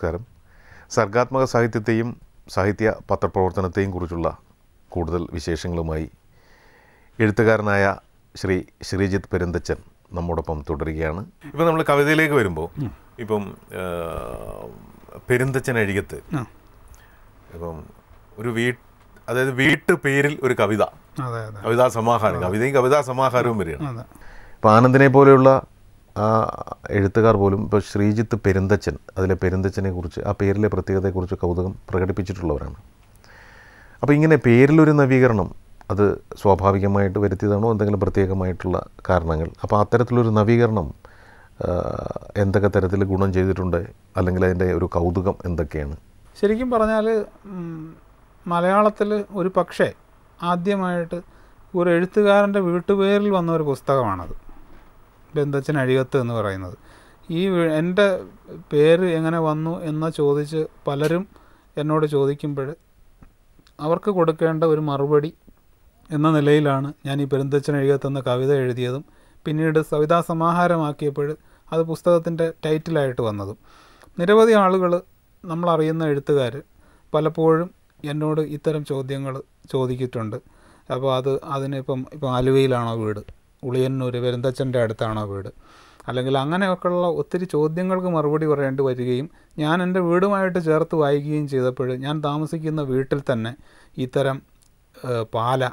നമസ്കാരം സർഗാത്മക സാഹിത്യത്തെയും സാഹിത്യ പത്രപ്രവർത്തനത്തെയും കുറിച്ചുള്ള കൂടുതൽ വിശേഷങ്ങളുമായി എഴുത്തുകാരനായ ശ്രീ ശ്രീജിത്ത് പെരുന്തച്ചൻ നമ്മോടൊപ്പം തുടരുകയാണ് ഇപ്പം നമ്മൾ കവിതയിലേക്ക് വരുമ്പോൾ ഇപ്പം ആ, പെരുന്തച്ചൻ അഴികത്ത് ആ ഇപ്പം ഒരു വീ അതായത് വീട്ടു പേരിൽ ഒരു കവിത അതെ അതെ കവിതാ സമാഹാരം കവിതയും കവിതാ സമാഹാരവും വരികയാണ് അതെ ഇപ്പോൾ ആനന്ദിനെ പോലെയുള്ള ആ എഴുത്തുകാർ പോലും ഇപ്പോൾ ശ്രീജിത്ത് പെരുന്തച്ചൻ അതിലെ പെരുന്തച്ചനെ കുറിച്ച് ആ പേരിലെ പ്രത്യേകതയെക്കുറിച്ച് കൗതുകം പ്രകടിപ്പിച്ചിട്ടുള്ളവരാണ് അപ്പോൾ ഇങ്ങനെ പേരിലൊരു നവീകരണം അത് സ്വാഭാവികമായിട്ട് വരുത്തിയതാണോ എന്തെങ്കിലും പ്രത്യേകമായിട്ടുള്ള കാരണങ്ങൾ അപ്പോൾ അത്തരത്തിലൊരു നവീകരണം ആ, എന്തൊക്കെ തരത്തിൽ ഗുണം ചെയ്തിട്ടുണ്ട് അല്ലെങ്കിൽ അതിൻ്റെ ഒരു കൗതുകം എന്തൊക്കെയാണ് ശരിക്കും പറഞ്ഞാൽ മലയാളത്തിൽ ഒരു പക്ഷേ ആദ്യമായിട്ട് ഒരു എഴുത്തുകാരൻ്റെ വീട്ടുപേരിൽ വന്ന ഒരു പുസ്തകമാണത് ബന്ധച്ചൻ അഴികത്ത് എന്ന് പറയുന്നത് ഈ വി- എൻ്റെ പേര് എങ്ങനെ വന്നു എന്ന് ചോദിച്ച് പലരും എന്നോട് ചോദിക്കുമ്പോൾ അവർക്ക് കൊടുക്കേണ്ട ഒരു മറുപടി എന്ന നിലയിലാണ് ഞാൻ ഈ പെരുന്തച്ചൻ എഴുകത്ത് എന്ന കവിത എഴുതിയതും പിന്നീട് കവിതാ സമാഹാരമാക്കിയപ്പോൾ അത് പുസ്തകത്തിൻ്റെ ടൈറ്റിലായിട്ട് വന്നതും നിരവധി ആളുകൾ നമ്മളറിയുന്ന എഴുത്തുകാർ പലപ്പോഴും എന്നോട് ഇത്തരം ചോദ്യങ്ങൾ ചോദിച്ചിട്ടുണ്ട് അപ്പോൾ അത് അതിനിപ്പം ഇപ്പം ആലുവയിലാണോ വീട് ഉളിയന്നൂർ പെരുന്തച്ചൻ്റെ അടുത്താണോ വീട് അല്ലെങ്കിൽ അങ്ങനെയൊക്കെയുള്ള ഒത്തിരി ചോദ്യങ്ങൾക്ക് മറുപടി പറയേണ്ടി വരികയും ഞാൻ എൻ്റെ വീടുമായിട്ട് ചേർത്ത് വായിക്കുകയും ചെയ്തപ്പോൾ ഞാൻ താമസിക്കുന്ന വീട്ടിൽ തന്നെ ഇത്തരം ഏഹ്, പാല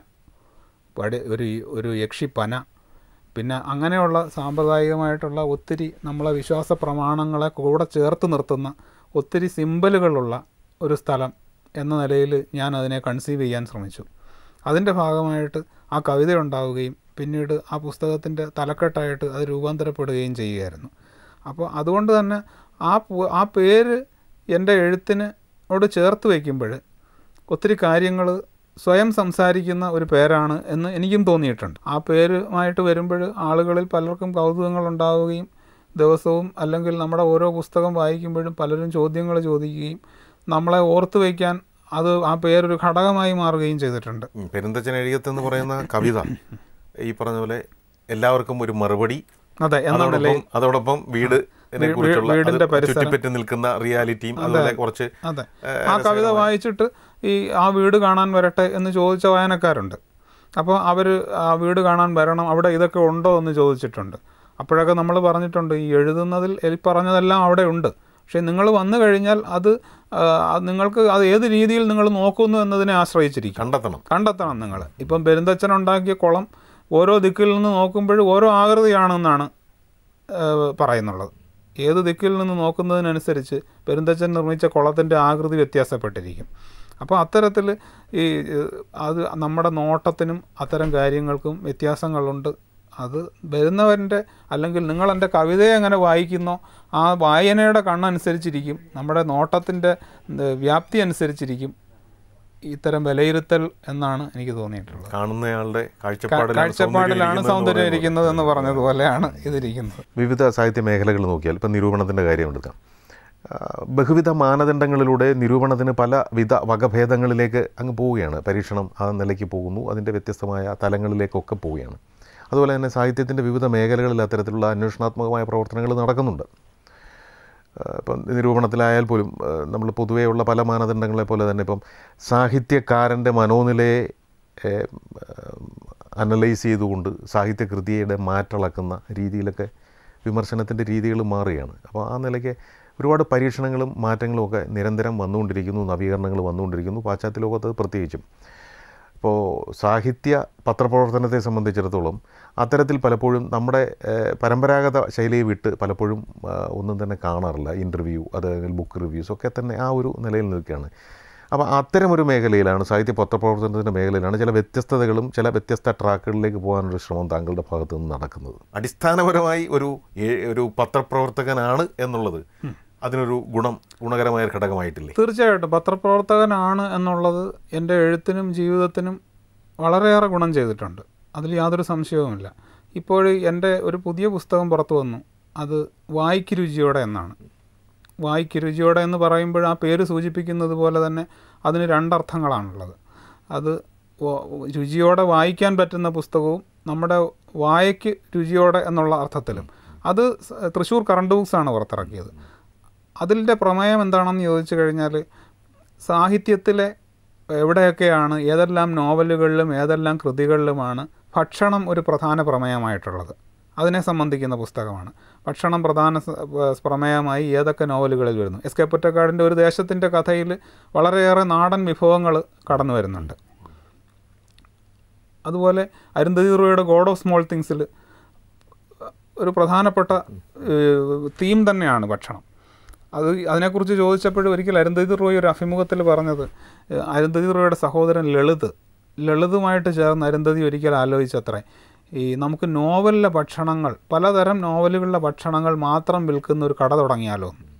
പടി ഒരു ഒരു യക്ഷിപ്പന പിന്നെ അങ്ങനെയുള്ള സാമ്പ്രദായികമായിട്ടുള്ള ഒത്തിരി നമ്മളെ വിശ്വാസ പ്രമാണങ്ങളെ കൂടെ ചേർത്ത് നിർത്തുന്ന ഒത്തിരി സിമ്പലുകളുള്ള ഒരു സ്ഥലം എന്ന നിലയിൽ ഞാൻ അതിനെ കൺസീവ് ചെയ്യാൻ ശ്രമിച്ചു അതിൻ്റെ ഭാഗമായിട്ട് ആ കവിത ഉണ്ടാവുകയും പിന്നീട് ആ പുസ്തകത്തിൻ്റെ തലക്കെട്ടായിട്ട് അത് രൂപാന്തരപ്പെടുകയും ചെയ്യുകയായിരുന്നു അപ്പോൾ അതുകൊണ്ട് തന്നെ ആ പു- ആ പേര് എൻ്റെ എഴുത്തിനോട് ചേർത്ത് വയ്ക്കുമ്പോൾ ഒത്തിരി കാര്യങ്ങൾ സ്വയം സംസാരിക്കുന്ന ഒരു പേരാണ് എന്ന് എനിക്കും തോന്നിയിട്ടുണ്ട് ആ പേരുമായിട്ട് വരുമ്പോൾ ആളുകളിൽ പലർക്കും കൗതുകങ്ങൾ ഉണ്ടാവുകയും ദിവസവും അല്ലെങ്കിൽ നമ്മുടെ ഓരോ പുസ്തകം വായിക്കുമ്പോഴും പലരും ചോദ്യങ്ങൾ ചോദിക്കുകയും നമ്മളെ ഓർത്തു വയ്ക്കാൻ അത് ആ പേരൊരു ഘടകമായി മാറുകയും ചെയ്തിട്ടുണ്ട് ഉം, പെരുന്തച്ചൻ എഴുകത്ത് എന്ന് പറയുന്ന കവിത ഈ പറഞ്ഞ പോലെ എല്ലാവർക്കും ഒരു മറുപടി അതെ എന്ന അതോടൊപ്പം നിലയിൽ അതോടൊപ്പം വീട് കുറിച്ചുള്ള വീടിന്റെ പരിസരം. ചുറ്റിപ്പറ്റി നിൽക്കുന്ന റിയാലിറ്റിയും അതുപോലെ കുറച്ച് അതെ ആ കവിത വായിച്ചിട്ട് ഈ ആ വീട് കാണാൻ വരട്ടെ എന്ന് ചോദിച്ച വായനക്കാരുണ്ട് അപ്പോൾ അവർ ആ വീട് കാണാൻ വരണം അവിടെ ഇതൊക്കെ ഉണ്ടോ എന്ന് ചോദിച്ചിട്ടുണ്ട് അപ്പോഴൊക്കെ നമ്മൾ പറഞ്ഞിട്ടുണ്ട് ഈ എഴുതുന്നതിൽ ഈ പറഞ്ഞതെല്ലാം അവിടെ ഉണ്ട് പക്ഷേ നിങ്ങൾ വന്നു കഴിഞ്ഞാൽ അത് ആ, അത് നിങ്ങൾക്ക് അത് ഏത് രീതിയിൽ നിങ്ങൾ നോക്കുന്നു എന്നതിനെ ആശ്രയിച്ചിരിക്കും കണ്ടെത്തണം കണ്ടെത്തണം നിങ്ങൾ ഇപ്പം പെരുന്തച്ചൻ ഉണ്ടാക്കിയ കുളം ഓരോ ദിക്കിൽ നിന്ന് നോക്കുമ്പോൾ ഓരോ ആകൃതിയാണെന്നാണ് ഏഹ്, പറയുന്നുള്ളത് ഏത് ദിക്കിൽ നിന്ന് നോക്കുന്നതിനനുസരിച്ച് പെരുന്തച്ചൻ നിർമ്മിച്ച കുളത്തിൻ്റെ ആകൃതി വ്യത്യാസപ്പെട്ടിരിക്കും അപ്പോൾ അത്തരത്തിൽ ഈ ഏഹ്, അത് നമ്മുടെ നോട്ടത്തിനും അത്തരം കാര്യങ്ങൾക്കും വ്യത്യാസങ്ങളുണ്ട് അത് വരുന്നവൻ്റെ അല്ലെങ്കിൽ നിങ്ങൾ എൻ്റെ കവിതയെ എങ്ങനെ വായിക്കുന്നോ ആ വായനയുടെ കണ്ണനുസരിച്ചിരിക്കും നമ്മുടെ നോട്ടത്തിൻ്റെ ഏഹ്, വ്യാപ്തി അനുസരിച്ചിരിരിക്കും ഇത്തരം വിലയിരുത്തൽ എന്നാണ് എനിക്ക് തോന്നിയിട്ടുള്ളത് കാണുന്നയാളുടെ കാഴ്ചപ്പാടിലാണ് കാഴ്ചപ്പാടിലാണ് സൗന്ദര്യം സൗന്ദര്യം ഇരിക്കുന്നത് ഇരിക്കുന്നത് എന്ന് പറഞ്ഞതുപോലെയാണ് ഇതിരിക്കുന്നത് വിവിധ സാഹിത്യ മേഖലകൾ നോക്കിയാൽ ഇപ്പം നിരൂപണത്തിൻ്റെ കാര്യം എടുക്കാം ആ, ബഹുവിധ മാനദണ്ഡങ്ങളിലൂടെ നിരൂപണത്തിന് പല വിധ വകഭേദങ്ങളിലേക്ക് അങ്ങ് പോവുകയാണ് പരീക്ഷണം ആ നിലയ്ക്ക് പോകുന്നു അതിൻ്റെ വ്യത്യസ്തമായ തലങ്ങളിലേക്കൊക്കെ പോവുകയാണ് അതുപോലെ തന്നെ സാഹിത്യത്തിൻ്റെ വിവിധ മേഖലകളിൽ അത്തരത്തിലുള്ള അന്വേഷണാത്മകമായ പ്രവർത്തനങ്ങൾ നടക്കുന്നുണ്ട് ആ, ഇപ്പം നിരൂപണത്തിലായാൽ പോലും ആ, നമ്മൾ പൊതുവെയുള്ള പല മാനദണ്ഡങ്ങളെ പോലെ തന്നെ ഇപ്പം സാഹിത്യകാരൻ്റെ മനോനിലയെ അനലൈസ് ചെയ്തുകൊണ്ട് സാഹിത്യകൃതിയുടെ മാറ്റളക്കുന്ന രീതിയിലൊക്കെ വിമർശനത്തിൻ്റെ രീതികൾ മാറുകയാണ് അപ്പോൾ ആ നിലയ്ക്ക് ഒരുപാട് പരീക്ഷണങ്ങളും മാറ്റങ്ങളും ഒക്കെ നിരന്തരം വന്നുകൊണ്ടിരിക്കുന്നു നവീകരണങ്ങൾ വന്നുകൊണ്ടിരിക്കുന്നു പാശ്ചാത്യ ലോകത്ത് പ്രത്യേകിച്ചും ഇപ്പോൾ സാഹിത്യ പത്രപ്രവർത്തനത്തെ സംബന്ധിച്ചിടത്തോളം അത്തരത്തിൽ പലപ്പോഴും നമ്മുടെ ഏഹ്, പരമ്പരാഗത ശൈലിയെ വിട്ട് പലപ്പോഴും ആ, ഒന്നും തന്നെ കാണാറില്ല ഇൻ്റർവ്യൂ അത് ബുക്ക് റിവ്യൂസ് ഒക്കെ തന്നെ ആ ഒരു നിലയിൽ നിൽക്കുകയാണ് അപ്പോൾ അത്തരമൊരു മേഖലയിലാണ് സാഹിത്യ പത്രപ്രവർത്തനത്തിൻ്റെ മേഖലയിലാണ് ചില വ്യത്യസ്തതകളും ചില വ്യത്യസ്ത ട്രാക്കുകളിലേക്ക് പോകാനൊരു ശ്രമം താങ്കളുടെ ഭാഗത്തു നിന്ന് നടക്കുന്നത് അടിസ്ഥാനപരമായി ഒരു ഏ- ഒരു പത്രപ്രവർത്തകനാണ് എന്നുള്ളത് അതിനൊരു ഗുണം ഗുണകരമായ ഒരു ഘടകമായിട്ടില്ലേ തീർച്ചയായിട്ടും പത്രപ്രവർത്തകനാണ് എന്നുള്ളത് എൻ്റെ എഴുത്തിനും ജീവിതത്തിനും വളരെയേറെ ഗുണം ചെയ്തിട്ടുണ്ട് അതിൽ യാതൊരു സംശയവുമില്ല ഇപ്പോൾ എൻ്റെ ഒരു പുതിയ പുസ്തകം പുറത്തു വന്നു അത് വായിക്ക് രുചിയോടെ എന്നാണ് വായിക്ക് രുചിയോടെ എന്ന് പറയുമ്പോൾ ആ പേര് സൂചിപ്പിക്കുന്നത് പോലെ തന്നെ അതിന് രണ്ടർത്ഥങ്ങളാണുള്ളത് അത് വ- രുചിയോടെ വായിക്കാൻ പറ്റുന്ന പുസ്തകവും നമ്മുടെ വായയ്ക്ക് രുചിയോടെ എന്നുള്ള അർത്ഥത്തിലും അത് സ- തൃശ്ശൂർ കറണ്ട് ബുക്സ് ആണ് പുറത്തിറക്കിയത് അതിൻ്റെ പ്രമേയം എന്താണെന്ന് ചോദിച്ചു കഴിഞ്ഞാൽ സാഹിത്യത്തിലെ എവിടെയൊക്കെയാണ് ഏതെല്ലാം നോവലുകളിലും ഏതെല്ലാം കൃതികളിലുമാണ് ഭക്ഷണം ഒരു പ്രധാന പ്രമേയമായിട്ടുള്ളത് അതിനെ സംബന്ധിക്കുന്ന പുസ്തകമാണ് ഭക്ഷണം പ്രധാന സ- പ- പ്രമേയമായി ഏതൊക്കെ നോവലുകളിൽ വരുന്നു എസ് കെ പൊറ്റക്കാടിൻ്റെ ഒരു ദേശത്തിൻ്റെ കഥയിൽ വളരെയേറെ നാടൻ വിഭവങ്ങൾ കടന്നു വരുന്നുണ്ട് അതുപോലെ അരുന്ധതി റോയുടെ ഗോഡ് ഓഫ് സ്മോൾ തിങ്സിൽ ഒരു പ്രധാനപ്പെട്ട തീം തന്നെയാണ് ഭക്ഷണം അത് അതിനെക്കുറിച്ച് ചോദിച്ചപ്പോഴും ഒരിക്കൽ അരുന്ധതി റോയ് ഒരു അഭിമുഖത്തിൽ പറഞ്ഞത് ഏഹ്, അരുന്ധതി റോയുടെ സഹോദരൻ ലളിത് ലളിതുമായിട്ട് ചേർന്ന് അരുന്ധതി ഒരിക്കൽ ആലോചിച്ചത്രേ ഈ നമുക്ക് നോവലിലെ ഭക്ഷണങ്ങൾ പലതരം നോവലുകളിലെ ഭക്ഷണങ്ങൾ മാത്രം വിൽക്കുന്ന ഒരു കട തുടങ്ങിയാലോ എന്ന്.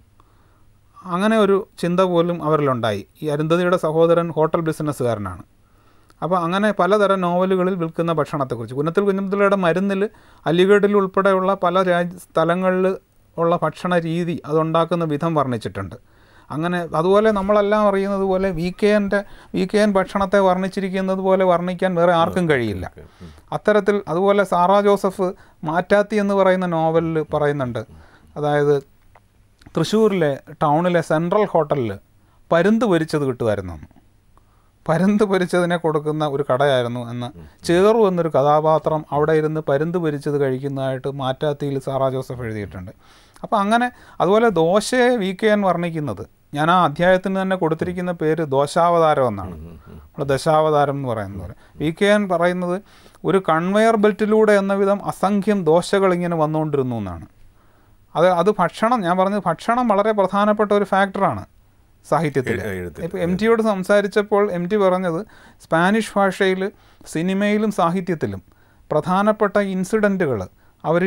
അങ്ങനെ ഒരു ചിന്ത പോലും അവരിലുണ്ടായി ഈ അരുന്ധതിയുടെ സഹോദരൻ ഹോട്ടൽ ബിസിനസ്സുകാരനാണ് അപ്പോൾ അങ്ങനെ പലതരം നോവലുകളിൽ വിൽക്കുന്ന ഭക്ഷണത്തെക്കുറിച്ച് കുന്നത്തിൽ കുഞ്ഞുമുത്തലയുടെ മരുന്നിൽ അലിഗഡിൽ ഉൾപ്പെടെയുള്ള പല രാജ്യ സ്ഥലങ്ങളിൽ ഉള്ള ഭക്ഷണ രീതി അതുണ്ടാക്കുന്ന വിധം വർണ്ണിച്ചിട്ടുണ്ട് അങ്ങനെ അതുപോലെ നമ്മളെല്ലാം അറിയുന്നത് പോലെ വി കെ എൻ്റെ വി കെ എൻ ഭക്ഷണത്തെ വർണ്ണിച്ചിരിക്കുന്നത് പോലെ വർണ്ണിക്കാൻ വേറെ ആർക്കും കഴിയില്ല അത്തരത്തിൽ അതുപോലെ സാറാ ജോസഫ് മാറ്റാത്തി എന്ന് പറയുന്ന നോവലിൽ പറയുന്നുണ്ട് അതായത് തൃശ്ശൂരിലെ ടൗണിലെ സെൻട്രൽ ഹോട്ടലിൽ പരുന്ത് പൊരിച്ചത് കിട്ടുമായിരുന്നു അന്ന്. പരുന്ത് പൊരിച്ചതിനെ കൊടുക്കുന്ന ഒരു കടയായിരുന്നു എന്ന് ചേറു എന്നൊരു കഥാപാത്രം അവിടെ ഇരുന്ന് പരുന്ത് പൊരിച്ചത് കഴിക്കുന്നതായിട്ട് മാറ്റാത്തിയിൽ സാറാ ജോസഫ് എഴുതിയിട്ടുണ്ട് അപ്പോൾ അങ്ങനെ അതുപോലെ ദോശയെ വി കെ എൻ വർണ്ണിക്കുന്നത് ഞാൻ ആ അധ്യായത്തിന് തന്നെ കൊടുത്തിരിക്കുന്ന പേര് ദോശാവതാരം എന്നാണ് നമ്മൾ ദശാവതാരം എന്ന് പറയുന്നത് പോലെ വി കെ എൻ പറയുന്നത് ഒരു കൺവെയർ ബെൽറ്റിലൂടെ എന്ന വിധം അസംഖ്യം ദോശകൾ ഇങ്ങനെ വന്നുകൊണ്ടിരുന്നു എന്നാണ് അത് അത് ഭക്ഷണം ഞാൻ പറഞ്ഞത് ഭക്ഷണം വളരെ പ്രധാനപ്പെട്ട ഒരു ഫാക്ടറാണ് സാഹിത്യത്തിൽ എ- എഴുത്തിൽ. ഇപ്പോൾ എം ടിയോട് സംസാരിച്ചപ്പോൾ എം ടി പറഞ്ഞത് സ്പാനിഷ് ഭാഷയിൽ സിനിമയിലും സാഹിത്യത്തിലും പ്രധാനപ്പെട്ട ഇൻസിഡൻറ്റുകൾ അവർ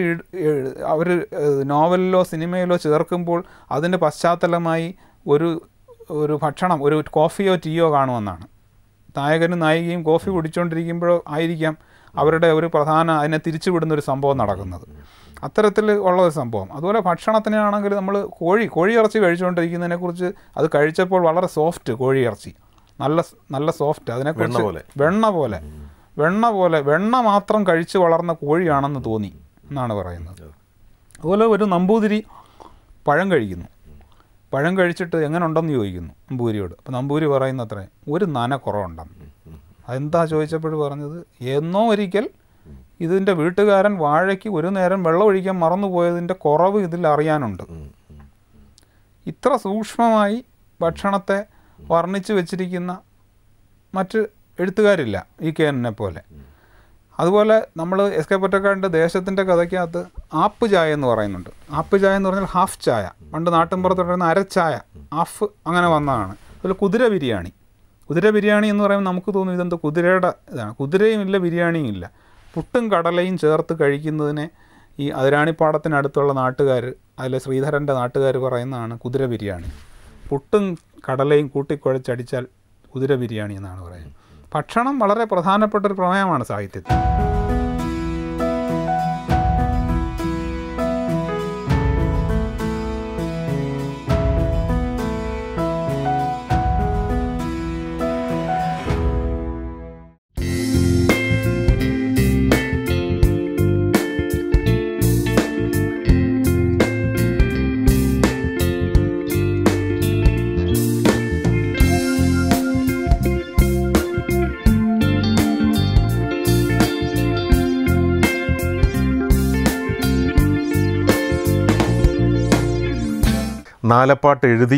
അവർ നോവലിലോ സിനിമയിലോ ചേർക്കുമ്പോൾ അതിൻ്റെ പശ്ചാത്തലമായി ഒരു ഒരു ഭക്ഷണം ഒരു കോഫിയോ ടീയോ കാണുമെന്നാണ് നായകനും നായികയും കോഫി കുടിച്ചുകൊണ്ടിരിക്കുമ്പോഴോ ആയിരിക്കാം അവരുടെ ഒരു പ്രധാന അതിനെ തിരിച്ചുവിടുന്ന ഒരു സംഭവം നടക്കുന്നത് അത്തരത്തിൽ ഉള്ള ഒരു സംഭവം അതുപോലെ ഭക്ഷണത്തിനാണെങ്കിൽ നമ്മൾ കോഴി കോഴി ഇറച്ചി കഴിച്ചുകൊണ്ടിരിക്കുന്നതിനെക്കുറിച്ച് അത് കഴിച്ചപ്പോൾ വളരെ സോഫ്റ്റ് കോഴി ഇറച്ചി നല്ല സ്- നല്ല സോഫ്റ്റ് അതിനെക്കുറിച്ച് പോലെ. വെണ്ണ പോലെ വെണ്ണ പോലെ വെണ്ണ മാത്രം കഴിച്ച് വളർന്ന കോഴിയാണെന്ന് തോന്നി എന്നാണ് പറയുന്നത് അതുപോലെ ഒരു നമ്പൂതിരി പഴം കഴിക്കുന്നു പഴം കഴിച്ചിട്ട് എങ്ങനെ ഉണ്ടെന്ന് ചോദിക്കുന്നു നമ്പൂരിയോട് അപ്പോൾ നമ്പൂരി പറയുന്ന അത്രേ ഒരു നന കുറവുണ്ടെന്ന് അതെന്താ ചോദിച്ചപ്പോൾ പറഞ്ഞത് എന്നോ ഒരിക്കൽ ഇതിൻ്റെ വീട്ടുകാരൻ വാഴയ്ക്ക് ഒരു നേരം വെള്ളം ഒഴിക്കാൻ മറന്നുപോയതിൻ്റെ കുറവ് ഇതിൽ അറിയാനുണ്ട് ഇത്ര സൂക്ഷ്മമായി ഭക്ഷണത്തെ വർണ്ണിച്ച് വെച്ചിരിക്കുന്ന മറ്റ് എഴുത്തുകാരില്ല ഈ കെ എന്നെ പോലെ അതുപോലെ നമ്മൾ എസ് കെ പൊറ്റക്കാടിൻ്റെ ദേശത്തിൻ്റെ കഥയ്ക്കകത്ത് ആപ്പ് ചായ എന്ന് പറയുന്നുണ്ട് ആപ്പ് ചായ എന്ന് പറഞ്ഞാൽ ഹാഫ് ചായ പണ്ട് നാട്ടിൻപുറത്ത് പറയുന്ന അരച്ചായ ഹാഫ് അങ്ങനെ വന്നതാണ് അതുപോലെ കുതിര ബിരിയാണി കുതിര ബിരിയാണി എന്ന് പറയുമ്പോൾ നമുക്ക് തോന്നും ഇതെന്തോ കുതിരയുടെ ഇതാണ് കുതിരയും ഇല്ല ബിരിയാണിയും ഇല്ല പുട്ടും കടലയും ചേർത്ത് കഴിക്കുന്നതിനെ ഈ അതിരാണിപ്പാടത്തിനടുത്തുള്ള നാട്ടുകാർ അതിലെ ശ്രീധരൻ്റെ നാട്ടുകാർ പറയുന്നതാണ് കുതിര ബിരിയാണി പുട്ടും കടലയും കൂട്ടിക്കുഴച്ചടിച്ചാൽ കുതിര ബിരിയാണി എന്നാണ് പറയുന്നത് ഭക്ഷണം വളരെ പ്രധാനപ്പെട്ട ഒരു പ്രമേയമാണ് സാഹിത്യത്തിൽ നാലപ്പാട്ട് എഴുതി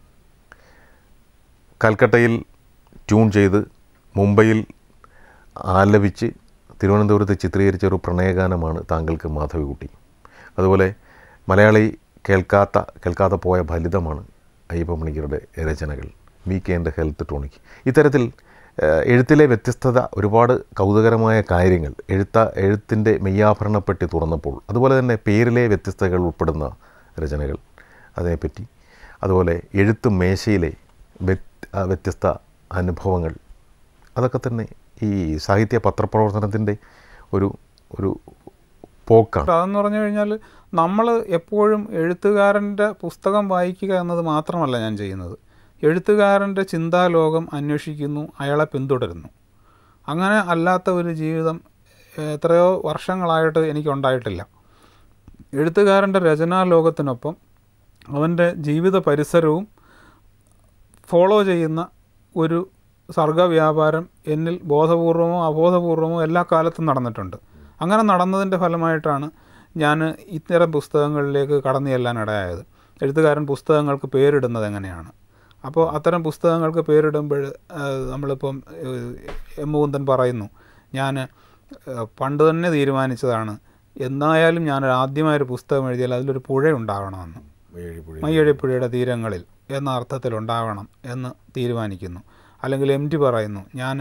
കൽക്കട്ടയിൽ ട്യൂൺ ചെയ്ത് മുംബൈയിൽ ആലപിച്ച് തിരുവനന്തപുരത്ത് ചിത്രീകരിച്ച ഒരു പ്രണയഗാനമാണ് താങ്കൾക്ക് മാധവിക്കുട്ടി അതുപോലെ മലയാളി കേൾക്കാത്ത കേൾക്കാതെ പോയ ഫലിതമാണ് അയ്യപ്പ മണിക്കരുടെ രചനകൾ വി കെ എൻ്റെ ഹെൽത്ത് ടോണിക് ഇത്തരത്തിൽ ഏഹ്, എഴുത്തിലെ വ്യത്യസ്തത ഒരുപാട് കൗതുകരമായ കാര്യങ്ങൾ എഴുത്ത എഴുത്തിൻ്റെ മെയ്യാഭരണപ്പെട്ടി തുറന്നപ്പോൾ അതുപോലെ തന്നെ പേരിലെ വ്യത്യസ്തതകൾ ഉൾപ്പെടുന്ന രചനകൾ അതിനെപ്പറ്റി അതുപോലെ എഴുത്ത് മേശയിലെ വ്യത്- ആ, വ്യത്യസ്ത അനുഭവങ്ങൾ അതൊക്കെ തന്നെ ഈ സാഹിത്യ പത്രപ്രവർത്തനത്തിൻ്റെ ഒരു ഒരു പോക്കാണ് അതെന്ന് പറഞ്ഞു കഴിഞ്ഞാൽ നമ്മൾ എപ്പോഴും എഴുത്തുകാരൻ്റെ പുസ്തകം വായിക്കുക എന്നത് മാത്രമല്ല ഞാൻ ചെയ്യുന്നത് എഴുത്തുകാരൻ്റെ ചിന്താലോകം അന്വേഷിക്കുന്നു അയാളെ പിന്തുടരുന്നു അങ്ങനെ അല്ലാത്ത ഒരു ജീവിതം ഏഹ്, എത്രയോ വർഷങ്ങളായിട്ട് എനിക്കുണ്ടായിട്ടില്ല എഴുത്തുകാരൻ്റെ രചനാലോകത്തിനൊപ്പം അവൻ്റെ ജീവിത പരിസരവും ഫോളോ ചെയ്യുന്ന ഒരു സർഗവ്യാപാരം എന്നിൽ ബോധപൂർവമോ അബോധപൂർവമോ എല്ലാ കാലത്തും നടന്നിട്ടുണ്ട് അങ്ങനെ നടന്നതിൻ്റെ ഫലമായിട്ടാണ് ഞാൻ ഇത്തരം പുസ്തകങ്ങളിലേക്ക് കടന്നു ചെല്ലാൻ ഇടയായത് എഴുത്തുകാരൻ പുസ്തകങ്ങൾക്ക് പേരിടുന്നത് എങ്ങനെയാണ് അപ്പോൾ അത്തരം പുസ്തകങ്ങൾക്ക് പേരിടുമ്പോൾ നമ്മളിപ്പം ഏഹ്, എം മുകുന്ദൻ പറയുന്നു ഞാൻ ഏഹ്, പണ്ട് തന്നെ തീരുമാനിച്ചതാണ് എന്നായാലും ഞാൻ ആദ്യമായൊരു പുസ്തകം എഴുതിയാൽ അതിലൊരു പുഴ ഉണ്ടാവണമെന്ന് വഴിപുഴ മയ്യഴിപ്പുഴയുടെ തീരങ്ങളിൽ എന്ന അർത്ഥത്തിലുണ്ടാവണം എന്ന് തീരുമാനിക്കുന്നു അല്ലെങ്കിൽ എം ടി പറയുന്നു ഞാൻ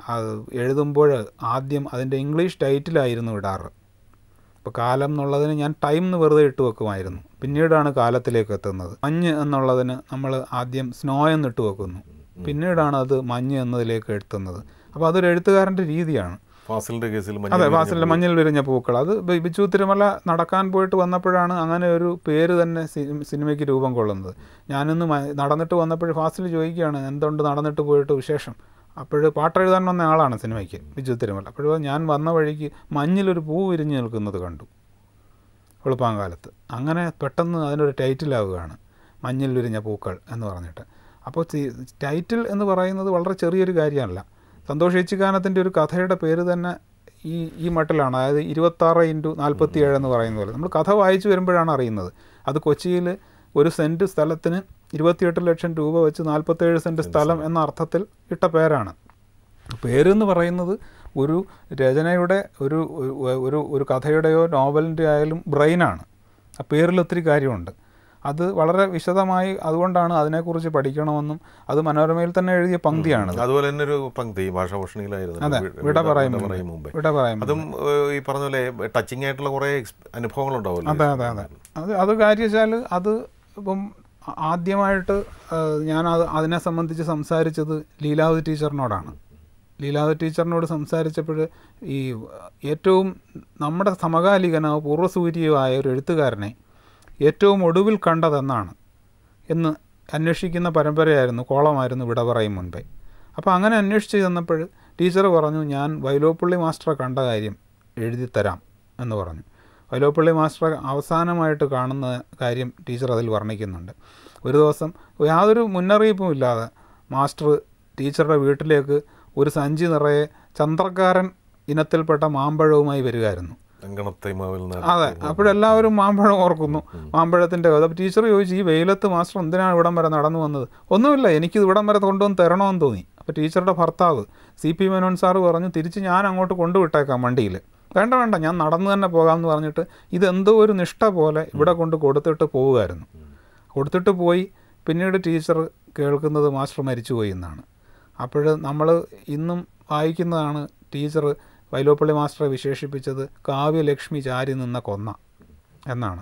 എഴുതുമ്പോൾ ആദ്യം അതിൻ്റെ ഇംഗ്ലീഷ് ടൈറ്റിലായിരുന്നു ഇടാറ് ഇപ്പോൾ കാലം എന്നുള്ളതിന് ഞാൻ ടൈം എന്ന് വെറുതെ ഇട്ട് വെക്കുമായിരുന്നു പിന്നീടാണ് കാലത്തിലേക്ക് എത്തുന്നത് മഞ്ഞ് എന്നുള്ളതിന് നമ്മൾ ആദ്യം സ്നോ എന്ന് ഇട്ട് വെക്കുന്നു പിന്നീടാണ് അത് മഞ്ഞ് എന്നതിലേക്ക് എത്തുന്നത് അപ്പോൾ അതൊരു എഴുത്തുകാരൻ്റെ രീതിയാണ് ഫാസിലിന്റെ കേസിൽ അതെ മഞ്ഞൾ ഫാസിലിൻ്റെ മഞ്ഞിൽ വിരിഞ്ഞ പൂക്കൾ അത് ബി- ബിച്ചു തിരുമല നടക്കാൻ പോയിട്ട് വന്നപ്പോഴാണ് അങ്ങനെ ഒരു പേര് തന്നെ സി- സിനിമയ്ക്ക് രൂപം കൊള്ളുന്നത് ഞാനിന്ന് മ- നടന്നിട്ട് വന്നപ്പോൾ ഫാസിൽ ചോദിക്കുകയാണ് എന്തുകൊണ്ട് നടന്നിട്ട് പോയിട്ട് വിശേഷം അപ്പോൾ പാട്ടെഴുതാൻ വന്ന ആളാണ് സിനിമയ്ക്ക് ബിജു തിരുമല അപ്പോഴോ ഞാൻ വന്ന വഴിക്ക് മഞ്ഞിലൊരു പൂ വിരിഞ്ഞ് നിൽക്കുന്നത് കണ്ടു വെളുപ്പാങ്കാലത്ത് അങ്ങനെ പെട്ടെന്ന് അതിനൊരു ടൈറ്റിലാവുകയാണ് മഞ്ഞിൽ വിരിഞ്ഞ പൂക്കൾ എന്ന് പറഞ്ഞിട്ട് അപ്പോൾ തി- ടൈറ്റിൽ എന്ന് പറയുന്നത് വളരെ ചെറിയൊരു കാര്യമല്ല സന്തോഷ് ഏച്ചിക്കാനത്തിൻ്റെ ഒരു കഥയുടെ പേര് തന്നെ ഈ ഈ മട്ടിലാണ് അതായത് ഇരുപത്താറ് ഇൻറ്റു നാൽപ്പത്തി ഏഴ് എന്ന് പറയുന്ന പോലെ നമ്മൾ കഥ വായിച്ചു വരുമ്പോഴാണ് അറിയുന്നത് അത് കൊച്ചിയിൽ ഒരു സെൻറ്റ് സ്ഥലത്തിന് ഇരുപത്തിയെട്ട് ലക്ഷം രൂപ വെച്ച് നാൽപ്പത്തേഴ് സെൻറ്റ് സ്ഥലം എന്ന അർത്ഥത്തിൽ ഇട്ട പേരാണ് പേരെന്ന് പറയുന്നത് ഒരു രചനയുടെ ഒരു ഒരു- ഒരു ഒരു കഥയുടെയോ നോവലിൻ്റെ ആയാലും ബ്രെയിനാണ് ആ പേരിൽ ഒത്തിരി കാര്യമുണ്ട് അത് വളരെ വിശദമായി അതുകൊണ്ടാണ് അതിനെക്കുറിച്ച് പഠിക്കണമെന്നും അത് മനോരമയിൽ തന്നെ എഴുതിയ പങ്ക്തിയാണ് അതുപോലെ തന്നെ ഒരു പങ്ക്തി ഭാഷാഭൂഷണിയിലായിരുന്നു അതെ വി- വിട പറയും വിട മുമ്പേ. പറയും മുമ്പേ വിട പറയും അതും ഏഹ്, ഈ പറഞ്ഞ പോലെ ടച്ചിങ് ആയിട്ടുള്ള കുറേ അനുഭവങ്ങളുണ്ടാവുമല്ലോ അതെ അതെ അതെ അത് അത് കാര്യം വെച്ചാൽ അത് ഇപ്പം ആ- ആദ്യമായിട്ട് ഏഹ്, ഞാൻ അത് അതിനെ സംബന്ധിച്ച് സംസാരിച്ചത് ലീലാവതി ടീച്ചറിനോടാണ് ലീലാവതി ടീച്ചറിനോട് സംസാരിച്ചപ്പോൾ ഈ ഏറ്റവും നമ്മുടെ സമകാലികനോ പൂർവ്വസൂര്യയോ ആയ ഒരു എഴുത്തുകാരനെ ഏറ്റവും ഒടുവിൽ കണ്ടതെന്നാണ് എന്ന് അന്വേഷിക്കുന്ന പരമ്പരയായിരുന്നു കോളമായിരുന്നു വിട പറയും മുൻപേ അപ്പോൾ അങ്ങനെ അന്വേഷിച്ച് ചെന്നപ്പോൾ ടീച്ചർ പറഞ്ഞു ഞാൻ വൈലോപ്പള്ളി മാസ്റ്ററെ കണ്ട കാര്യം എഴുതി തരാം എന്ന് പറഞ്ഞു വൈലോപ്പള്ളി മാസ്റ്റർ അവസാനമായിട്ട് കാണുന്ന കാര്യം ടീച്ചർ അതിൽ വർണ്ണിക്കുന്നുണ്ട് ഒരു ദിവസം യാതൊരു മുന്നറിയിപ്പും ഇല്ലാതെ മാസ്റ്റർ ടീച്ചറുടെ വീട്ടിലേക്ക് ഒരു സഞ്ചി നിറയെ ചന്ദ്രക്കാരൻ ഇനത്തിൽപ്പെട്ട മാമ്പഴവുമായി വരികയായിരുന്നു അങ്കണത്തെ മാവിൽ അതെ അപ്പോഴെല്ലാവരും മാമ്പഴം ഓർക്കുന്നു മാമ്പഴത്തിൻ്റെ കഥ അപ്പോൾ ടീച്ചർ ചോദിച്ചു ഈ വെയിലത്ത് മാസ്റ്റർ എന്തിനാണ് ഇവിടം വരെ നടന്നു വന്നത് ഒന്നുമില്ല എനിക്കിത് ഇവിടം വരെ കൊണ്ടുവന്ന് തരണമെന്ന് തോന്നി അപ്പോൾ ടീച്ചറുടെ ഭർത്താവ് സി പി മേനോൻ സാറ് പറഞ്ഞു തിരിച്ച് ഞാൻ അങ്ങോട്ട് കൊണ്ടുവിട്ടേക്കാം വണ്ടിയിൽ വേണ്ട വേണ്ട ഞാൻ നടന്നു തന്നെ പോകാമെന്ന് പറഞ്ഞിട്ട് ഇതെന്തോ ഒരു നിഷ്ഠ പോലെ ഇവിടെ കൊണ്ട് കൊടുത്തിട്ട് പോവുമായിരുന്നു കൊടുത്തിട്ട് പോയി പിന്നീട് ടീച്ചർ കേൾക്കുന്നത് മാസ്റ്റർ മരിച്ചുപോയി എന്നാണ് അപ്പോൾ നമ്മൾ ഇന്നും വായിക്കുന്നതാണ് ടീച്ചർ വൈലോപ്പള്ളി മാസ്റ്ററെ വിശേഷിപ്പിച്ചത് കാവ്യലക്ഷ്മി ചാരി നിന്ന കൊന്ന എന്നാണ്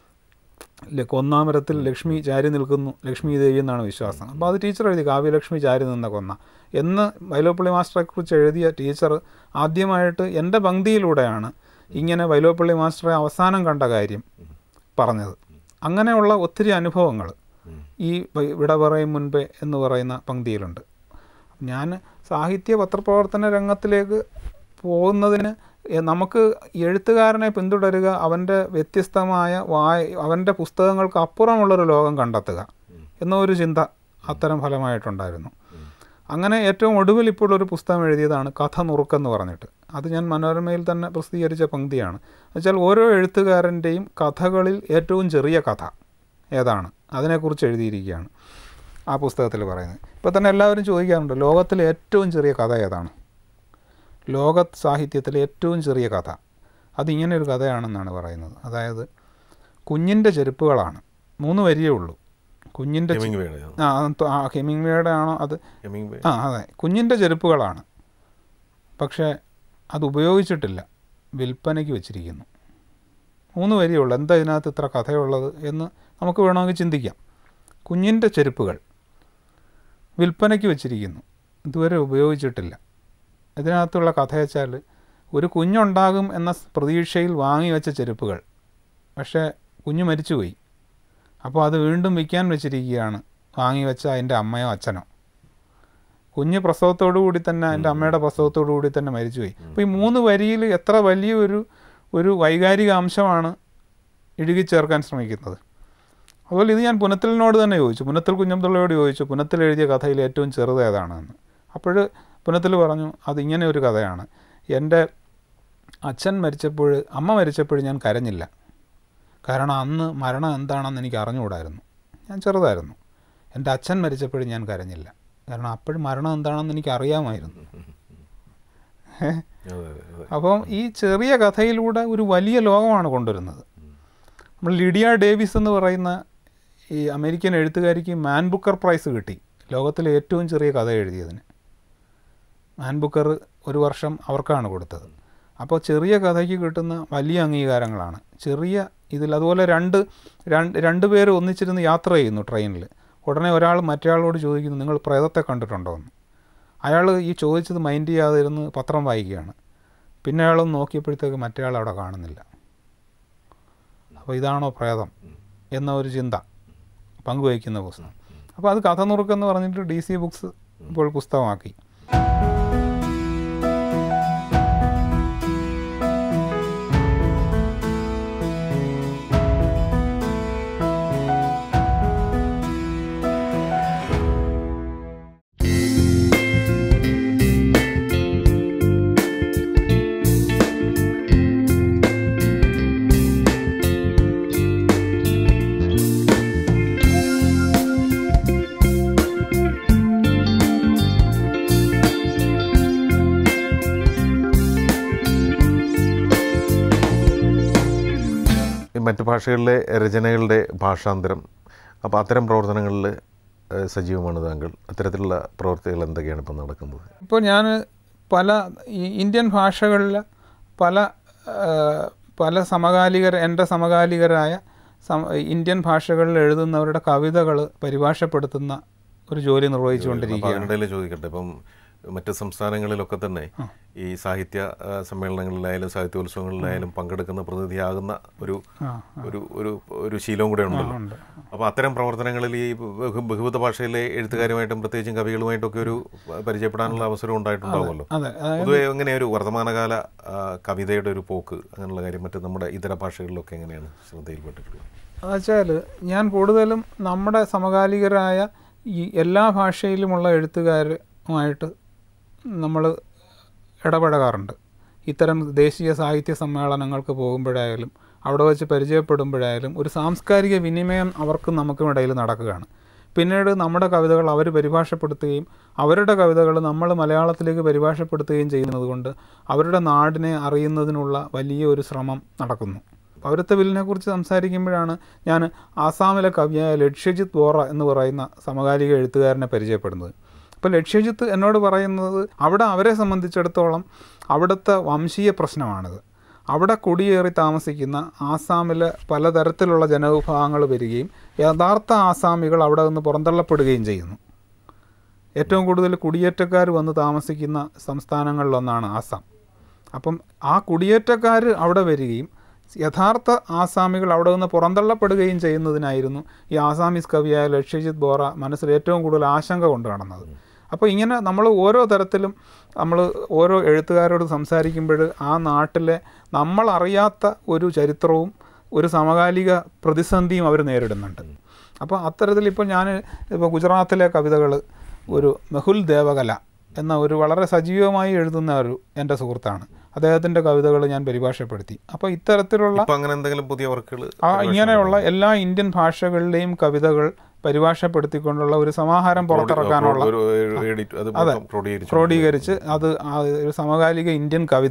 ല- കൊന്നാമരത്തിൽ ലക്ഷ്മി ചാരി നിൽക്കുന്നു ലക്ഷ്മി ദേവി എന്നാണ് വിശ്വാസം അപ്പോൾ അത് ടീച്ചർ എഴുതി കാവ്യലക്ഷ്മി ചാരി നിന്ന കൊന്ന എന്ന് വൈലോപ്പള്ളി മാസ്റ്ററെക്കുറിച്ച് എഴുതിയ ടീച്ചർ ആദ്യമായിട്ട് എൻ്റെ പങ്ക്തിയിലൂടെയാണ് ഇങ്ങനെ വൈലോപ്പള്ളി മാസ്റ്ററെ അവസാനം കണ്ട കാര്യം പറഞ്ഞത് അങ്ങനെയുള്ള ഒത്തിരി അനുഭവങ്ങൾ ഈ വ- വിട പറയും മുൻപേ എന്ന് പറയുന്ന പങ്ക്തിയിലുണ്ട് ഞാൻ സാഹിത്യ പത്രപ്രവർത്തന രംഗത്തിലേക്ക് പോകുന്നതിന് എ- നമുക്ക് എഴുത്തുകാരനെ പിന്തുടരുക അവൻ്റെ വ്യത്യസ്തമായ വായ അവൻ്റെ പുസ്തകങ്ങൾക്ക് അപ്പുറമുള്ളൊരു ലോകം കണ്ടെത്തുക എന്നൊരു ചിന്ത അത്തരം ഫലമായിട്ടുണ്ടായിരുന്നു അങ്ങനെ ഏറ്റവും ഒടുവിൽ ഇപ്പോൾ ഒരു പുസ്തകം എഴുതിയതാണ് കഥ നുറുക്കെന്ന് പറഞ്ഞിട്ട് അത് ഞാൻ മനോരമയിൽ തന്നെ പ്രസിദ്ധീകരിച്ച പങ്ക്തിയാണ് എന്നുവെച്ചാൽ ഓരോ എഴുത്തുകാരൻ്റെയും കഥകളിൽ ഏറ്റവും ചെറിയ കഥ ഏതാണ് അതിനെക്കുറിച്ച് എഴുതിയിരിക്കുകയാണ് ആ പുസ്തകത്തിൽ പറയുന്നത് ഇപ്പോൾ തന്നെ എല്ലാവരും ചോദിക്കാറുണ്ട് ലോകത്തിലെ ഏറ്റവും ചെറിയ കഥ ഏതാണ് ലോക സാഹിത്യത്തിലെ ഏറ്റവും ചെറിയ കഥ അതിങ്ങനെ ഒരു കഥയാണെന്നാണ് പറയുന്നത് അതായത് കുഞ്ഞിൻ്റെ ചെരുപ്പുകളാണ് മൂന്ന് വരിയേ ഉള്ളൂ കുഞ്ഞിൻ്റെ ചെ- ഹെമിംഗ്വേയുടെ ആ അത് ആ ഹെമിംഗ്വേയുടെ ആണോ അത് ഹെമിംഗ്വേ ആ അതെ കുഞ്ഞിൻ്റെ ചെരുപ്പുകളാണ് പക്ഷേ അത് ഉപയോഗിച്ചിട്ടില്ല വിൽപ്പനയ്ക്ക് വെച്ചിരിക്കുന്നു മൂന്ന് വരിയേ ഉള്ളൂ എന്താ ഇതിനകത്ത് ഇത്ര കഥയുള്ളത് എന്ന് നമുക്ക് വേണമെങ്കിൽ ചിന്തിക്കാം കുഞ്ഞിൻ്റെ ചെരുപ്പുകൾ വിൽപ്പനയ്ക്ക് വെച്ചിരിക്കുന്നു ഇതുവരെ ഉപയോഗിച്ചിട്ടില്ല ഇതിനകത്തുള്ള കഥ വെച്ചാൽ ഒരു കുഞ്ഞുണ്ടാകും എന്ന പ്രതീക്ഷയിൽ വാങ്ങി വെച്ച ചെരുപ്പുകൾ പക്ഷേ കുഞ്ഞ് മരിച്ചുപോയി അപ്പോൾ അത് വീണ്ടും വിൽക്കാൻ വെച്ചിരിക്കുകയാണ് വാങ്ങി വെച്ച അതിൻ്റെ അമ്മയോ അച്ഛനോ കുഞ്ഞ് പ്രസവത്തോടു കൂടി തന്നെ എൻ്റെ അമ്മയുടെ പ്രസവത്തോടു കൂടി തന്നെ മരിച്ചുപോയി അപ്പോൾ ഈ മൂന്ന് വരിയിൽ എത്ര വലിയൊരു ഒരു വൈകാരിക അംശമാണ് ഇഴുകിച്ചേർക്കാൻ ശ്രമിക്കുന്നത് അതുപോലെ ഇത് ഞാൻ പുനത്തിലിനോട് തന്നെ ചോദിച്ചു പുനത്തിൽ കുഞ്ഞമ്പിള്ളയോട് ചോദിച്ചു പുനത്തിൽ എഴുതിയ കഥയിൽ ഏറ്റവും ചെറുത് ഏതാണെന്ന് അപ്പോൾ പുനത്തിൽ പറഞ്ഞു അതിങ്ങനെ ഒരു കഥയാണ് എൻ്റെ അച്ഛൻ മരിച്ചപ്പോൾ അമ്മ മരിച്ചപ്പോൾ ഞാൻ കരഞ്ഞില്ല കാരണം അന്ന് മരണം എന്താണെന്ന് എനിക്ക് അറിഞ്ഞുകൂടായിരുന്നു ഞാൻ ചെറുതായിരുന്നു എൻ്റെ അച്ഛൻ മരിച്ചപ്പോൾ ഞാൻ കരഞ്ഞില്ല കാരണം അപ്പോഴും മരണം എന്താണെന്ന് എനിക്ക് അറിയാമായിരുന്നു അതെ അതെ അതെ അപ്പം ഈ ചെറിയ കഥയിലൂടെ ഒരു വലിയ ലോകമാണ് കൊണ്ടുവരുന്നത് നമ്മൾ ലിഡിയ ഡേവിസ് എന്ന് പറയുന്ന ഈ അമേരിക്കൻ എഴുത്തുകാരിക്ക് മാൻ ബുക്കർ പ്രൈസ് കിട്ടി ലോകത്തിലെ ഏറ്റവും ചെറിയ കഥ എഴുതിയതിന് മാൻ ബുക്കർ ഒരു വർഷം അവർക്കാണ് കൊടുത്തത് അപ്പോൾ ചെറിയ കഥയ്ക്ക് കിട്ടുന്ന വലിയ അംഗീകാരങ്ങളാണ് ചെറിയ ഇതിൽ അതുപോലെ രണ്ട് രണ്ട് രണ്ട് പേര് ഒന്നിച്ചിരുന്ന് യാത്ര ചെയ്യുന്നു ട്രെയിനിൽ ഉടനെ ഒരാൾ മറ്റേയാളോട് ചോദിക്കുന്നു നിങ്ങൾ പ്രേതത്തെ കണ്ടിട്ടുണ്ടോ എന്ന് അയാൾ ഈ ചോദിച്ചത് മൈൻഡ് ചെയ്യാതെ ഇരുന്ന് പത്രം വായിക്കുകയാണ് പിന്നെ അയാളൊന്ന് നോക്കിയപ്പോഴത്തേക്ക് മറ്റേയാൾ അവിടെ കാണുന്നില്ല അപ്പോൾ ഇതാണോ പ്രേതം എന്ന ഒരു ചിന്ത പങ്കുവയ്ക്കുന്ന പുസ്തകം അപ്പോൾ അത് കഥ നുറുക്കെന്ന് പറഞ്ഞിട്ട് ഡി സി ബുക്സ് ഇപ്പോൾ പുസ്തകമാക്കി ഈ മറ്റ് ഭാഷകളിലെ രചനകളുടെ ഭാഷാന്തരം അപ്പോൾ അത്തരം പ്രവർത്തനങ്ങളിൽ ഏഹ്, സജീവമാണ് താങ്കൾ അത്തരത്തിലുള്ള പ്രവർത്തികൾ എന്തൊക്കെയാണ് ഇപ്പം നടക്കുന്നത് ഇപ്പോൾ ഞാൻ പല ഈ ഇന്ത്യൻ ഭാഷകളിൽ പല ആ, പല സമകാലികർ എൻ്റെ സമകാലികരായ സമ ഇന്ത്യൻ ഭാഷകളിൽ എഴുതുന്നവരുടെ കവിതകൾ പരിഭാഷപ്പെടുത്തുന്ന ഒരു ജോലി അപ്പോൾ നിർവഹിച്ചുകൊണ്ടിരിക്കുകയാണ് അതിനിടയിൽ ചോദിക്കട്ടെ ഇപ്പം മറ്റ് സംസ്ഥാനങ്ങളിലൊക്കെ തന്നെ ഈ സാഹിത്യ ആ, സമ്മേളനങ്ങളിലായാലും സാഹിത്യോത്സവങ്ങളിലായാലും പങ്കെടുക്കുന്ന പ്രതിനിധിയാകുന്ന ഒരു ആ, ഒരു ഒരു ഒരു ശീലവും കൂടെ ഉണ്ടല്ലോ ഉണ്ട് അപ്പോൾ അത്തരം പ്രവർത്തനങ്ങളിൽ ഈ ബഹു- ബഹുവിധ ഭാഷയിലെ എഴുത്തുകാരുമായിട്ടും പ്രത്യേകിച്ചും കവികളുമായിട്ടൊക്കെ ഒരു പരിചയപ്പെടാനുള്ള അവസരം ഉണ്ടായിട്ടുണ്ടാവുമല്ലോ അതെ അതായത് പൊതുവെ എങ്ങനെ ഒരു വർത്തമാനകാല ആ, കവിതയുടെ ഒരു പോക്ക് അങ്ങനെയുള്ള കാര്യം മറ്റ് നമ്മുടെ ഇതര ഭാഷകളിലൊക്കെ എങ്ങനെയാണ് ശ്രദ്ധയിൽപ്പെട്ടിട്ടുള്ളത് എന്നുവെച്ചാൽ ഞാൻ കൂടുതലും നമ്മുടെ സമകാലികരായ ഈ എല്ലാ ഭാഷയിലുമുള്ള എഴുത്തുകാരുമായിട്ട് നമ്മൾ ഇടപഴകാറുണ്ട് ഇത്തരം ദേശീയ സാഹിത്യ സമ്മേളനങ്ങൾക്ക് പോകുമ്പോഴായാലും അവിടെ വെച്ച് പരിചയപ്പെടുമ്പോഴായാലും ഒരു സാംസ്കാരിക വിനിമയം അവർക്കും നമുക്കും ഇടയിൽ നടക്കുകയാണ് പിന്നീട് നമ്മുടെ കവിതകൾ അവർ പരിഭാഷപ്പെടുത്തുകയും അവരുടെ കവിതകൾ നമ്മൾ മലയാളത്തിലേക്ക് പരിഭാഷപ്പെടുത്തുകയും ചെയ്യുന്നത് കൊണ്ട് അവരുടെ നാടിനെ അറിയുന്നതിനുള്ള വലിയ ഒരു ശ്രമം നടക്കുന്നു പൗരത്വ ബില്ലിനെ കുറിച്ച് സംസാരിക്കുമ്പോഴാണ് ഞാൻ ആസാമിലെ കവിയായ ലക്ഷ്യജിത്ത് ബോറ എന്ന് പറയുന്ന സമകാലിക എഴുത്തുകാരനെ പരിചയപ്പെടുന്നത് അപ്പോൾ ലക്ഷ്യജിത്ത് എന്നോട് പറയുന്നത് അവിടെ അവരെ സംബന്ധിച്ചിടത്തോളം അവിടുത്തെ വംശീയ പ്രശ്നമാണിത് അവിടെ കുടിയേറി താമസിക്കുന്ന ആസാമിലെ പലതരത്തിലുള്ള ജനവിഭാഗങ്ങൾ വരികയും യഥാർത്ഥ ആസാമികൾ അവിടെ നിന്ന് പുറന്തള്ളപ്പെടുകയും ചെയ്യുന്നു ഏറ്റവും കൂടുതൽ കുടിയേറ്റക്കാർ വന്ന് താമസിക്കുന്ന സംസ്ഥാനങ്ങളിലൊന്നാണ് ആസാം അപ്പം ആ കുടിയേറ്റക്കാർ അവിടെ വരികയും യഥാർത്ഥ ആസാമികൾ അവിടെ നിന്ന് പുറന്തള്ളപ്പെടുകയും ചെയ്യുന്നതിനായിരുന്നു ഈ ആസാമീസ് കവിയായ ലക്ഷ്യജിത്ത് ബോറ മനസ്സിൽ ഏറ്റവും കൂടുതൽ ആശങ്ക കൊണ്ട് നടന്നത് അപ്പോൾ ഇങ്ങനെ നമ്മൾ ഓരോ തരത്തിലും നമ്മൾ ഓരോ എഴുത്തുകാരോട് സംസാരിക്കുമ്പോൾ ആ നാട്ടിലെ നമ്മളറിയാത്ത ഒരു ചരിത്രവും ഒരു സമകാലിക പ്രതിസന്ധിയും അവർ നേരിടുന്നുണ്ട് അപ്പോൾ അത്തരത്തിൽ ഇപ്പോൾ ഞാൻ ഇപ്പോൾ ഗുജറാത്തിലെ കവിതകൾ ഒരു മെഹുൽ ദേവകല എന്ന ഒരു വളരെ സജീവമായി എഴുതുന്ന ഒരു എൻ്റെ സുഹൃത്താണ് അദ്ദേഹത്തിൻ്റെ കവിതകൾ ഞാൻ പരിഭാഷപ്പെടുത്തി അപ്പോൾ ഇത്തരത്തിലുള്ള ഇപ്പം അങ്ങനെ എന്തെങ്കിലും പുതിയ വർക്കുകൾ ആ ഇങ്ങനെയുള്ള എല്ലാ ഇന്ത്യൻ ഭാഷകളിലെയും കവിതകൾ പരിഭാഷപ്പെടുത്തിക്കൊണ്ടുള്ള ഒരു സമാഹാരം പുറത്തിറക്കാനുള്ള ഒരു എഡിറ്റ് അത് മൊത്തം ക്രോഡീകരിച്ചു ക്രോഡീകരിച്ച് അത് ആ ഒരു സമകാലിക ഇന്ത്യൻ കവിത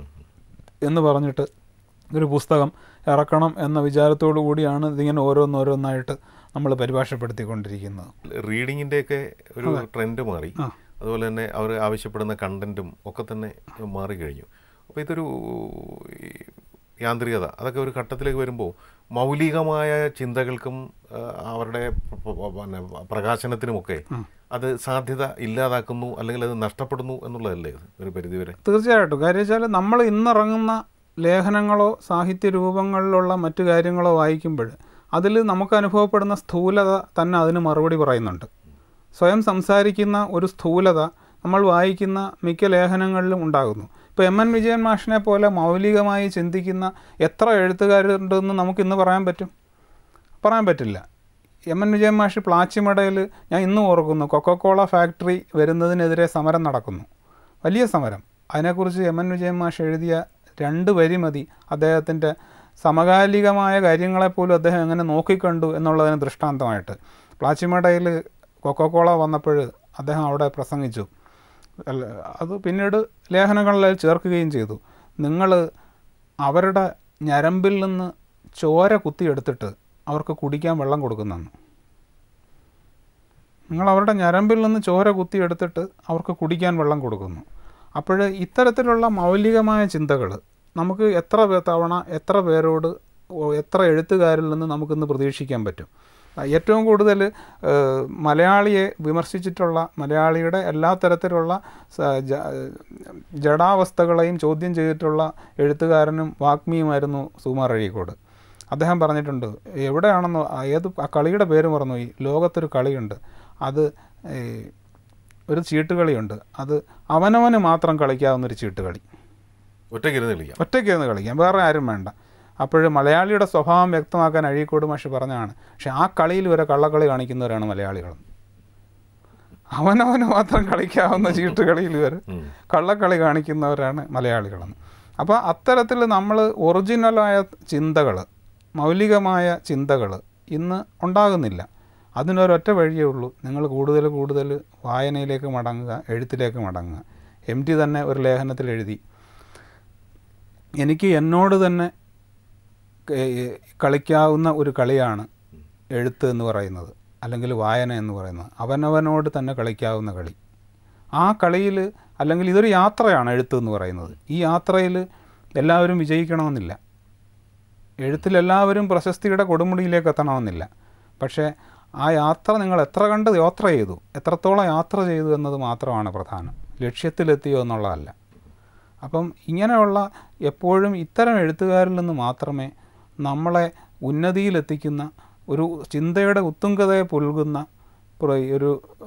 എന്ന് പറഞ്ഞിട്ട് ഒരു പുസ്തകം ഇറക്കണം എന്ന വിചാരത്തോടു കൂടിയാണ് ഇതിങ്ങനെ ഓരോന്നോരോന്നായിട്ട് നമ്മൾ പരിഭാഷപ്പെടുത്തിക്കൊണ്ടിരിക്കുന്നത് റീഡിങ്ങിൻ്റെ ഒക്കെ ഒരു ട്രെൻഡ് മാറി അതുപോലെ തന്നെ അവർ ആവശ്യപ്പെടുന്ന കണ്ടന്റും ഒക്കെ തന്നെ മാറിക്കഴിഞ്ഞു അപ്പോൾ ഇതൊരു ഈ യാന്ത്രികത അതൊക്കെ ഒരു ഘട്ടത്തിലേക്ക് വരുമ്പോൾ മൗലികമായ ചിന്തകൾക്കും ആ, അവരുടെ പ- പ- പിന്നെ പ്രകാശനത്തിനുമൊക്കെ അത് സാധ്യത ഇല്ലാതാക്കുന്നു അല്ലെങ്കിൽ അത് നഷ്ടപ്പെടുന്നു എന്നുള്ളതല്ലേ ഇത് ഒരു പരിധിവരെ തീർച്ചയായിട്ടും കാര്യം വെച്ചാൽ നമ്മൾ ഇന്നിറങ്ങുന്ന ലേഖനങ്ങളോ സാഹിത്യ രൂപങ്ങളിലുള്ള മറ്റു കാര്യങ്ങളോ വായിക്കുമ്പോൾ അതിൽ നമുക്ക് അനുഭവപ്പെടുന്ന സ്ഥൂലത തന്നെ അതിന് മറുപടി പറയുന്നുണ്ട് സ്വയം സംസാരിക്കുന്ന ഒരു സ്ഥൂലത നമ്മൾ വായിക്കുന്ന മിക്ക ലേഖനങ്ങളിലും ഉണ്ടാകുന്നു ഇപ്പോൾ എം എൻ വിജയൻ മാഷിനെ പോലെ മൗലികമായി ചിന്തിക്കുന്ന എത്ര എഴുത്തുകാരുണ്ടെന്ന് നമുക്ക് ഇന്ന് പറയാൻ പറ്റും പറയാൻ പറ്റില്ല എം എൻ വിജയൻ മാഷ് പ്ലാച്ചിമടയിൽ ഞാൻ ഇന്നും ഓർക്കുന്നു കൊക്കക്കോള ഫാക്ടറി വരുന്നതിനെതിരെ സമരം നടക്കുന്നു വലിയ സമരം അതിനെക്കുറിച്ച് എം എൻ വിജയൻ മാഷ് എഴുതിയ രണ്ട് വരി മതി അദ്ദേഹത്തിൻ്റെ സമകാലികമായ കാര്യങ്ങളെപ്പോലും അദ്ദേഹം എങ്ങനെ നോക്കിക്കണ്ടു എന്നുള്ളതിന് ദൃഷ്ടാന്തമായിട്ട് പ്ലാച്ചിമടയിൽ കൊക്കക്കോള വന്നപ്പോൾ അദ്ദേഹം അവിടെ പ്രസംഗിച്ചു അല്ല അത് പിന്നീട് ലേഖനങ്ങളിൽ ചേർക്കുകയും ചെയ്തു നിങ്ങൾ അവരുടെ ഞരമ്പിൽ നിന്ന് ചോര കുത്തിയെടുത്തിട്ട് അവർക്ക് കുടിക്കാൻ വെള്ളം കൊടുക്കുന്നെന്ന് നിങ്ങൾ അവരുടെ ഞരമ്പിൽ നിന്ന് ചോര കുത്തിയെടുത്തിട്ട് അവർക്ക് കുടിക്കാൻ വെള്ളം കൊടുക്കുന്നു അപ്പോൾ ഇത്തരത്തിലുള്ള മൗലികമായ ചിന്തകൾ നമുക്ക് എത്ര പേ- തവണ എത്ര പേരോട് ഓ- എത്ര എഴുത്തുകാരിൽ നിന്ന് നമുക്കിന്ന് പ്രതീക്ഷിക്കാൻ പറ്റും ആ, ഏറ്റവും കൂടുതൽ ഏഹ്, മലയാളിയെ വിമർശിച്ചിട്ടുള്ള മലയാളിയുടെ എല്ലാ തരത്തിലുള്ള സ- ജ- ജഡാവസ്ഥകളെയും ചോദ്യം ചെയ്തിട്ടുള്ള എഴുത്തുകാരനും വാഗ്മിയുമായിരുന്നു സുകുമാർ അഴീക്കോട് അദ്ദേഹം പറഞ്ഞിട്ടുണ്ട് എവിടെയാണെന്നോ ആ ഏത് ആ കളിയുടെ പേര് മറന്നു ഈ ലോകത്തൊരു കളിയുണ്ട് അത് ഏ, ഒരു ചീട്ടുകളിയുണ്ട് അത് അവനവന് മാത്രം കളിക്കാവുന്നൊരു ചീട്ടുകളി ഒറ്റയ്ക്കിരുന്ന് കളിക്കാം ഒറ്റയ്ക്കിരുന്ന് കളിക്കാം വേറെ ആരും വേണ്ട അപ്പോൾ മലയാളിയുടെ സ്വഭാവം വ്യക്തമാക്കാൻ അഴീക്കോട് മാഷ് പറഞ്ഞതാണ് പക്ഷെ ആ കളിയിൽ വരെ കള്ളക്കളി കാണിക്കുന്നവരാണ് മലയാളികൾ അവനവന് മാത്രം കളിക്കാവുന്ന ചീട്ടുകളിയിൽ വരെ ഉം. കള്ളക്കളി കാണിക്കുന്നവരാണ് മലയാളികളെന്ന് അപ്പോൾ അത്തരത്തിൽ നമ്മൾ ഒറിജിനലായ ചിന്തകൾ മൗലികമായ ചിന്തകൾ ഇന്ന് ഉണ്ടാകുന്നില്ല അതിനൊരൊറ്റ വഴിയേ ഉള്ളൂ നിങ്ങൾ കൂടുതൽ കൂടുതൽ വായനയിലേക്ക് മടങ്ങുക എഴുത്തിലേക്ക് മടങ്ങുക എം ടി തന്നെ ഒരു ലേഖനത്തിൽ എഴുതി എനിക്ക് എന്നോട് തന്നെ ഏ- കളിക്കാവുന്ന ഒരു കളിയാണ് എഴുത്ത് എന്ന് പറയുന്നത് അല്ലെങ്കിൽ വായന എന്ന് പറയുന്നത് അവനവനോട് തന്നെ കളിക്കാവുന്ന കളി ആ കളിയിൽ അല്ലെങ്കിൽ ഇതൊരു യാത്രയാണ് എഴുത്ത് എന്ന് പറയുന്നത് ഈ യാത്രയിൽ എല്ലാവരും വിജയിക്കണമെന്നില്ല എഴുത്തിൽ എല്ലാവരും പ്രശസ്തിയുടെ കൊടുമുടിയിലേക്ക് എത്തണമെന്നില്ല പക്ഷേ ആ യാത്ര നിങ്ങൾ എത്ര കണ്ട് യാത്ര ചെയ്തു എത്രത്തോളം യാത്ര ചെയ്തു എന്നത് മാത്രമാണ് പ്രധാനം ലക്ഷ്യത്തിലെത്തിയോ എന്നുള്ളതല്ല അപ്പം ഇങ്ങനെയുള്ള എപ്പോഴും ഇത്തരം എഴുത്തുകാരിൽ നിന്ന് മാത്രമേ നമ്മളെ ഉന്നതിയിലെത്തിക്കുന്ന ഒരു ചിന്തയുടെ ഉത്തുംഗതയെ പുൽകുന്ന പ്ര- ഒരു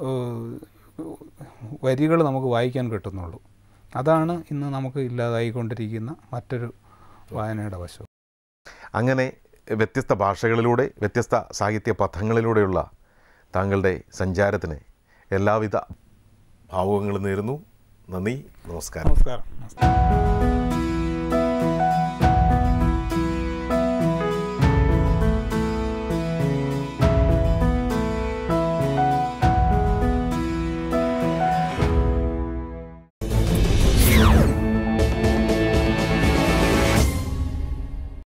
വരികൾ നമുക്ക് വായിക്കാൻ കിട്ടുന്നുള്ളൂ അതാണ് ഇന്ന് നമുക്ക് ഇല്ലാതായിക്കൊണ്ടിരിക്കുന്ന മറ്റൊരു വായനയുടെ വശം അങ്ങനെ വ്യത്യസ്ത ഭാഷകളിലൂടെ വ്യത്യസ്ത സാഹിത്യ പഥങ്ങളിലൂടെയുള്ള താങ്കളുടെ സഞ്ചാരത്തിന് എല്ലാവിധ ഭാവുകങ്ങളും നേരുന്നു നന്ദി നമസ്കാരം നമസ്കാരം നമസ്കാരം